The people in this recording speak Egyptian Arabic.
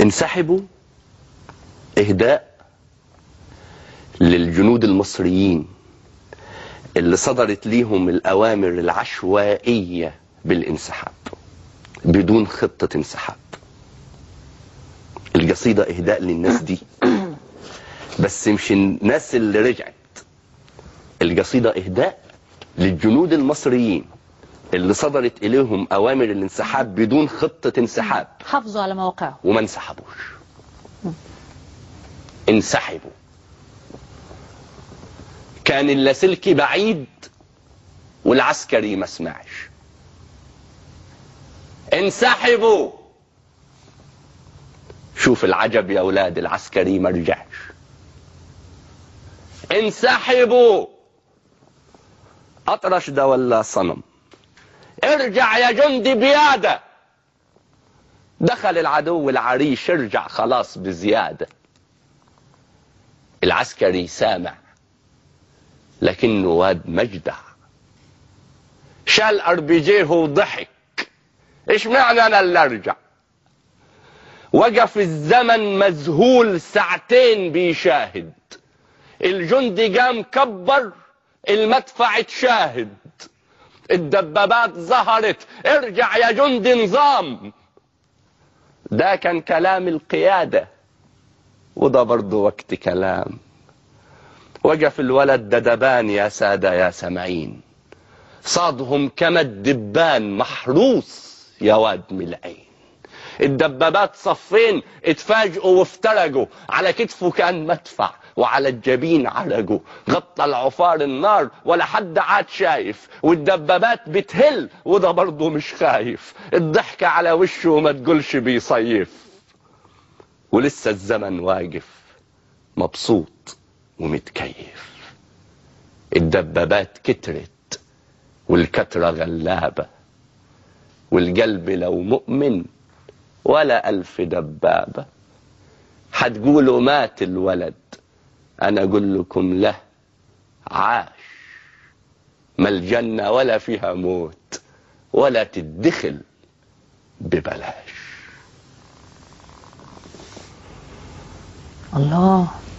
انسحبوا إهداء للجنود المصريين اللي صدرت ليهم الأوامر العشوائية بالانسحاب بدون خطة انسحاب القصيدة إهداء للناس دي بس مش الناس اللي رجعت القصيدة إهداء للجنود المصريين اللي صدرت إليهم أوامر الانسحاب بدون خطة انسحاب حافظوا على مواقعهم وما انسحبوش انسحبوا كان اللاسلكي بعيد والعسكري ما سمعش انسحبوا شوف العجب يا اولاد العسكري ما رجعش انسحبوا اطرش ده ولا صنم ارجع يا جندي بياده دخل العدو العريش ارجع خلاص بزيادة العسكري سامع لكنه واد مجدع شال اربيجيه وضحك ايش معنى انا اللي ارجع وقف الزمن مذهول ساعتين بيشاهد الجندي قام كبر المدفع اتشاهد الدبابات ظهرت ارجع يا جندي نظام ده كان كلام القيادة وده برضه وقت كلام وقف الولد ددبان يا سادة يا سامعين صادهم كما الدبان محروس يا واد من العين الدبابات صفين اتفاجئوا وافترجوا على كتفه كان مدفع وعلى الجبين علقوا غطى العفار النار ولا حد عاد شايف والدبابات بتهل وده برضه مش خايف الضحكة على وشه وما تقولش بيصيف ولسه الزمن واقف مبسوط ومتكيف الدبابات كترت والكترة غلابة والقلب لو مؤمن ولا ألف دبابة هتقولوا مات الولد أنا أقول لكم له عاش ما الجنة ولا فيها موت ولا تدخل الله